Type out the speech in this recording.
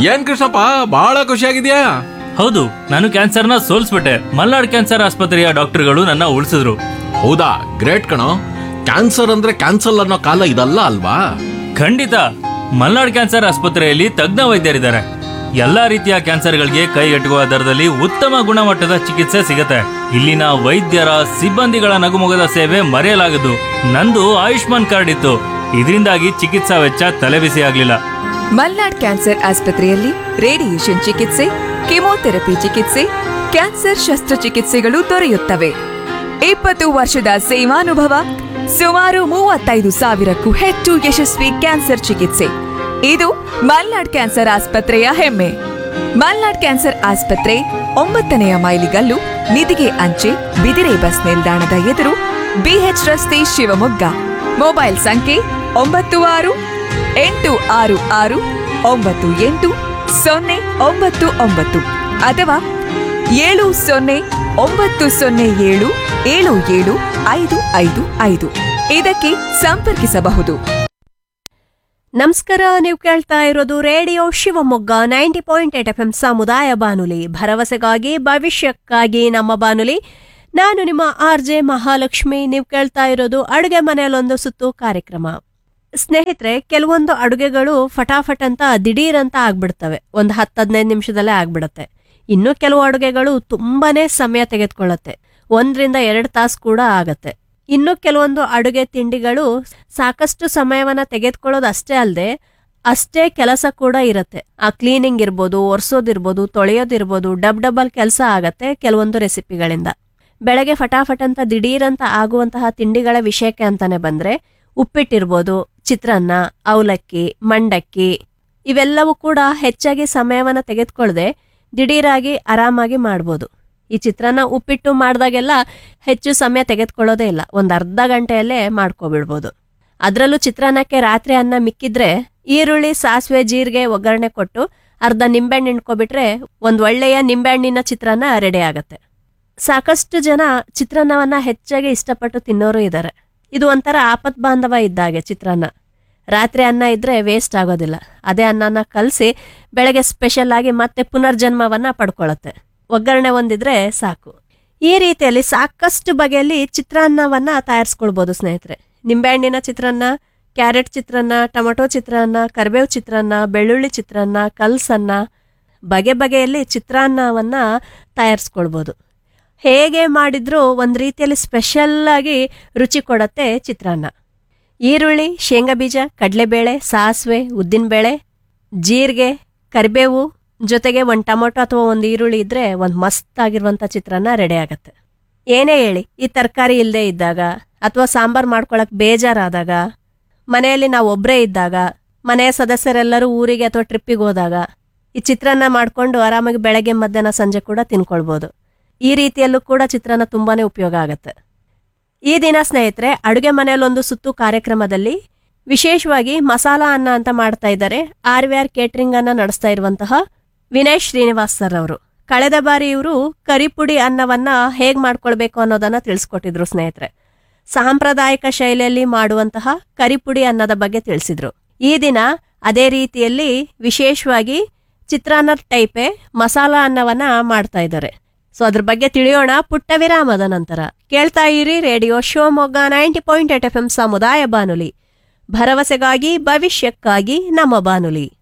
ಏನ್ ಕೃಷ್ಣಪ್ಪ ಬಹಳ ಖುಷಿಯಾಗಿದ್ಯಾ ಹೌದು ನಾನು ಕ್ಯಾನ್ಸರ್ನ ಸೋಲ್ಸ್ಬಿಟ್ಟೆ ಮಲ್ನಾಡ್ ಕ್ಯಾನ್ಸರ್ ಆಸ್ಪತ್ರೆಯ ಡಾಕ್ಟರ್ಗಳು ನನ್ನ ಉಳಿಸಿದ್ರು ಹೌದಾ ಗ್ರೇಟ್ ಕಣೋ ಕ್ಯಾನ್ಸರ್ ಅಂದ್ರೆ ಕ್ಯಾನ್ಸಲ್ ಅನ್ನೋ ಕಾಲ ಇದಲ್ಲ ಅಲ್ವಾ ಖಂಡಿತ ಮಲ್ನಾಡ್ ಕ್ಯಾನ್ಸರ್ ಆಸ್ಪತ್ರೆಯಲ್ಲಿ ತಜ್ಞ ವೈದ್ಯರಿದ್ದಾರೆ ಎಲ್ಲಾ ರೀತಿಯ ಕ್ಯಾನ್ಸರ್ಗಳಿಗೆ ಕೈಗೆಟುಕುವ ದರದಲ್ಲಿ ಉತ್ತಮ ಗುಣಮಟ್ಟದ ಚಿಕಿತ್ಸೆ ಸಿಗುತ್ತೆ ಇಲ್ಲಿನ ವೈದ್ಯರ ಸಿಬ್ಬಂದಿಗಳ ನಗುಮೊಗದ ಸೇವೆ ಮರೆಯಲಾಗದು ನಂದು ಆಯುಷ್ಮಾನ್ ಕಾರ್ಡ್ ಇತ್ತು ಇದರಿಂದಾಗಿ ಚಿಕಿತ್ಸಾ ವೆಚ್ಚ ತಲೆಬಿಸಿ ಆಗ್ಲಿಲ್ಲ ಮಲ್ನಾಡ್ ಕ್ಯಾನ್ಸರ್ ಆಸ್ಪತ್ರೆಯಲ್ಲಿ ರೇಡಿಯೇಷನ್ ಚಿಕಿತ್ಸೆ ಕೆಮೊಥೆರಪಿ ಚಿಕಿತ್ಸೆ ಕ್ಯಾನ್ಸರ್ ಶಸ್ತ್ರಚಿಕಿತ್ಸೆಗಳು ದೊರೆಯುತ್ತವೆ ಇಪ್ಪತ್ತು ವರ್ಷದ ಸೇವಾನುಭವ ಸುಮಾರು ಮೂವತ್ತೈದು ಸಾವಿರಕ್ಕೂ ಹೆಚ್ಚು ಯಶಸ್ವಿ ಕ್ಯಾನ್ಸರ್ ಚಿಕಿತ್ಸೆ ಇದು ಮಲ್ನಾಡ್ ಕ್ಯಾನ್ಸರ್ ಆಸ್ಪತ್ರೆಯ ಹೆಮ್ಮೆ ಮಲ್ನಾಡ್ ಕ್ಯಾನ್ಸರ್ ಆಸ್ಪತ್ರೆ ಒಂಬತ್ತನೆಯ ಮೈಲಿಗಲ್ಲು ನಿಧಿಗೆ ಅಂಚೆ ಬಿದಿರೆ ಬಸ್ ನಿಲ್ದಾಣದ ಎದುರು ಬಿಎಚ್ ರಸ್ತೆ ಶಿವಮೊಗ್ಗ ಮೊಬೈಲ್ ಸಂಖ್ಯೆ ಒಂಬತ್ತು ಆರು ಎಂಟು ಆರು ಆರು ಒಂಬತ್ತು ಎಂಟು ಸೊನ್ನೆ ಒಂಬತ್ತು ಒಂಬತ್ತು ಅಥವಾ ಏಳು ಸೊನ್ನೆ ಒಂಬತ್ತು ಸೊನ್ನೆ ಏಳು ಏಳು ಏಳು ಐದು ಐದು ಐದು ಇದಕ್ಕೆ ಸಂಪರ್ಕಿಸಬಹುದು ನಮಸ್ಕಾರ ನೀವು ಕೇಳ್ತಾ ಇರೋದು radio Shivamogga ninety point eight F M ಸಮುದಾಯ ಬಾನುಲಿ ಭರವಸೆಗಾಗಿ ಭವಿಷ್ಯಕ್ಕಾಗಿ ನಮ್ಮ ಬಾನುಲಿ ನಾನು ನಿಮ್ಮ ಆರ್ ಜೆ ಮಹಾಲಕ್ಷ್ಮಿ ನೀವು ಕೇಳ್ತಾ ಇರೋದು ಅಡುಗೆ ಮನೆಯಲ್ಲೊಂದು ಸುತ್ತು ಕಾರ್ಯಕ್ರಮ ಸ್ನೇಹಿತರೆ ಕೆಲವೊಂದು ಅಡುಗೆಗಳು ಫಟಾಫಟ್ ಅಂತ ದಿಢೀರ್ ಅಂತ ಆಗ್ಬಿಡ್ತವೆ ಒಂದು ಹತ್ತು ಹದಿನೈದು ನಿಮಿಷದಲ್ಲೇ ಆಗ್ಬಿಡುತ್ತೆ ಇನ್ನು ಕೆಲವು ಅಡುಗೆಗಳು ತುಂಬಾನೇ ಸಮಯ ತೆಗೆದುಕೊಳ್ಳುತ್ತೆ ಒಂದರಿಂದ ಎರಡು ತಾಸು ಕೂಡ ಆಗತ್ತೆ ಇನ್ನು ಕೆಲವೊಂದು ಅಡುಗೆ ತಿಂಡಿಗಳು ಸಾಕಷ್ಟು ಸಮಯವನ್ನ ತೆಗೆದುಕೊಳ್ಳೋದು ಅಷ್ಟೇ ಅಲ್ಲದೆ ಅಷ್ಟೇ ಕೆಲಸ ಕೂಡ ಇರುತ್ತೆ ಆ ಕ್ಲೀನಿಂಗ್ ಇರ್ಬೋದು ಒರೆಸೋದಿರ್ಬೋದು ತೊಳೆಯೋದಿರ್ಬೋದು ಡಬ್ ಡಬಲ್ ಕೆಲಸ ಆಗತ್ತೆ ಕೆಲವೊಂದು ರೆಸಿಪಿಗಳಿಂದ ಬೆಳಗ್ಗೆ ಫಟಾಫಟ್ ಅಂತ ದಿಢೀರ್ ಅಂತ ಆಗುವಂತಹ ತಿಂಡಿಗಳ ವಿಷಯಕ್ಕೆ ಅಂತಾನೆ ಬಂದ್ರೆ ಉಪ್ಪಿಟ್ಟಿರ್ಬೋದು ಚಿತ್ರಾನ್ನ ಅವಲಕ್ಕಿ ಮಂಡಕ್ಕಿ ಇವೆಲ್ಲವೂ ಕೂಡ ಹೆಚ್ಚಾಗಿ ಸಮಯವನ್ನ ತೆಗೆದುಕೊಳ್ಳದೆ ದಿಢೀರಾಗಿ ಆರಾಮಾಗಿ ಮಾಡ್ಬೋದು ಈ ಚಿತ್ರಾನ್ನ ಉಪ್ಪಿಟ್ಟು ಮಾಡಿದಾಗೆಲ್ಲ ಹೆಚ್ಚು ಸಮಯ ತೆಗೆದುಕೊಳ್ಳೋದೇ ಇಲ್ಲ ಒಂದು ಅರ್ಧ ಗಂಟೆಯಲ್ಲೇ ಮಾಡ್ಕೊಬಿಡ್ಬೋದು ಅದರಲ್ಲೂ ಚಿತ್ರಾನ್ನಕ್ಕೆ ರಾತ್ರಿ ಅನ್ನ ಮಿಕ್ಕಿದ್ರೆ ಈರುಳ್ಳಿ ಸಾಸಿವೆ ಜೀರಿಗೆ ಒಗ್ಗರಣೆ ಕೊಟ್ಟು ಅರ್ಧ ನಿಂಬೆಹಣ್ಣು ಹಿಂಡ್ಕೊಬಿಟ್ರೆ ಒಂದು ಒಳ್ಳೆಯ ನಿಂಬೆಹಣ್ಣಿನ ಚಿತ್ರಾನ್ನ ರೆಡಿ ಆಗತ್ತೆ ಸಾಕಷ್ಟು ಜನ ಚಿತ್ರಾನ್ನವನ್ನ ಹೆಚ್ಚಾಗಿ ಇಷ್ಟಪಟ್ಟು ತಿನ್ನೋರು ಇದ್ದಾರೆ ಇದು ಒಂಥರ ಆಪತ್ ಬಾಂಧವ ಇದ್ದಾಗೆ ಚಿತ್ರಾನ್ನ ರಾತ್ರಿ ಅನ್ನ ಇದ್ರೆ ವೇಸ್ಟ್ ಆಗೋದಿಲ್ಲ ಅದೇ ಅನ್ನನ ಕಲಸಿ ಬೆಳಗ್ಗೆ ಸ್ಪೆಷಲ್ ಆಗಿ ಮತ್ತೆ ಪುನರ್ಜನ್ಮವನ್ನ ಪಡ್ಕೊಳ್ಳುತ್ತೆ ಒಗ್ಗರಣೆ ಒಂದಿದ್ರೆ ಸಾಕು ಈ ರೀತಿಯಲ್ಲಿ ಸಾಕಷ್ಟು ಬಗೆಯಲ್ಲಿ ಚಿತ್ರಾನ್ನವನ್ನ ತಯಾರಿಸ್ಕೊಳ್ಬೋದು ಸ್ನೇಹಿತರೆ ನಿಂಬೆಹಣ್ಣಿನ ಚಿತ್ರಾನ್ನ ಕ್ಯಾರೆಟ್ ಚಿತ್ರಾನ್ನ ಟೊಮೊಟೊ ಚಿತ್ರಾನ್ನ ಕರಿಬೇವು ಚಿತ್ರಾನ್ನ ಬೆಳ್ಳುಳ್ಳಿ ಚಿತ್ರಾನ್ನ ಕಲ್ಸನ್ನ ಬಗೆ ಬಗೆಯಲ್ಲಿ ಚಿತ್ರಾನ್ನವನ್ನ ತಯಾರಿಸ್ಕೊಳ್ಬೋದು ಹೇಗೆ ಮಾಡಿದ್ರೂ ಒಂದು ರೀತಿಯಲ್ಲಿ ಸ್ಪೆಷಲ್ ಆಗಿ ರುಚಿ ಕೊಡತ್ತೆ ಚಿತ್ರಾನ್ನ ಈರುಳ್ಳಿ ಶೇಂಗಾ ಬೀಜ ಕಡಲೆಬೇಳೆ ಸಾಸಿವೆ ಉದ್ದಿನಬೇಳೆ ಜೀರಿಗೆ ಕರಿಬೇವು ಜೊತೆಗೆ ಒಂದು ಟೊಮೊಟೊ ಅಥವಾ ಒಂದು ಈರುಳ್ಳಿ ಇದ್ರೆ ಒಂದು ಮಸ್ತ್ ಆಗಿರುವಂಥ ಚಿತ್ರಾನ್ನ ರೆಡಿ ಆಗತ್ತೆ ಏನೇ ಹೇಳಿ ಈ ತರಕಾರಿ ಇಲ್ಲದೆ ಇದ್ದಾಗ ಅಥವಾ ಸಾಂಬಾರ್ ಮಾಡ್ಕೊಳಕ್ ಬೇಜಾರಾದಾಗ ಮನೆಯಲ್ಲಿ ನಾವು ಒಬ್ಬರೇ ಇದ್ದಾಗ ಮನೆಯ ಸದಸ್ಯರೆಲ್ಲರೂ ಊರಿಗೆ ಅಥವಾ ಟ್ರಿಪ್ಪಿಗೆ ಹೋದಾಗ ಈ ಚಿತ್ರಾನ್ನ ಮಾಡ್ಕೊಂಡು ಆರಾಮಾಗಿ ಬೆಳಗ್ಗೆ ಮಧ್ಯಾಹ್ನ ಸಂಜೆ ಕೂಡ ತಿನ್ಕೊಳ್ಬೋದು ಈ ರೀತಿಯಲ್ಲೂ ಕೂಡ ಚಿತ್ರಾನ್ನ ತುಂಬಾನೇ ಉಪಯೋಗ ಆಗುತ್ತೆ ಈ ದಿನ ಸ್ನೇಹಿತರೆ ಅಡುಗೆ ಮನೆಯಲ್ಲೊಂದು ಸುತ್ತು ಕಾರ್ಯಕ್ರಮದಲ್ಲಿ ವಿಶೇಷವಾಗಿ ಮಸಾಲಾ ಅನ್ನ ಅಂತ ಮಾಡ್ತಾ ಇದ್ದಾರೆ ಆರ್ ವಿ ಆರ್ ಕೇಟರಿಂಗ್ ಅನ್ನ ನಡೆಸ್ತಾ ಇರುವಂತಹ ವಿನಯ್ ಶ್ರೀನಿವಾಸ್ ಸರ್ ಅವರು ಕಳೆದ ಬಾರಿ ಇವರು ಕರಿಪುಡಿ ಅನ್ನವನ್ನ ಹೇಗ್ ಮಾಡ್ಕೊಳ್ಬೇಕು ಅನ್ನೋದನ್ನ ತಿಳಿಸ್ಕೊಟ್ಟಿದ್ರು ಸ್ನೇಹಿತರೆ ಸಾಂಪ್ರದಾಯಿಕ ಶೈಲಿಯಲ್ಲಿ ಮಾಡುವಂತಹ ಕರಿಪುಡಿ ಅನ್ನದ ಬಗ್ಗೆ ತಿಳಿಸಿದ್ರು ಈ ದಿನ ಅದೇ ರೀತಿಯಲ್ಲಿ ವಿಶೇಷವಾಗಿ ಚಿತ್ರಾನ್ನ ಟೈಪೆ ಮಸಾಲಾ ಅನ್ನವನ್ನ ಮಾಡ್ತಾ ಇದ್ದಾರೆ ಸೊ ಅದ್ರ ಬಗ್ಗೆ ತಿಳಿಯೋಣ ಪುಟ್ಟ ವಿರಾಮದ ನಂತರ ಕೇಳ್ತಾ ಇರಿ radio Shivamogga ninety point eight F M ಸಮುದಾಯ ಬಾನುಲಿ ಭರವಸೆಗಾಗಿ ಭವಿಷ್ಯಕ್ಕಾಗಿ ನಮ್ಮ ಬಾನುಲಿ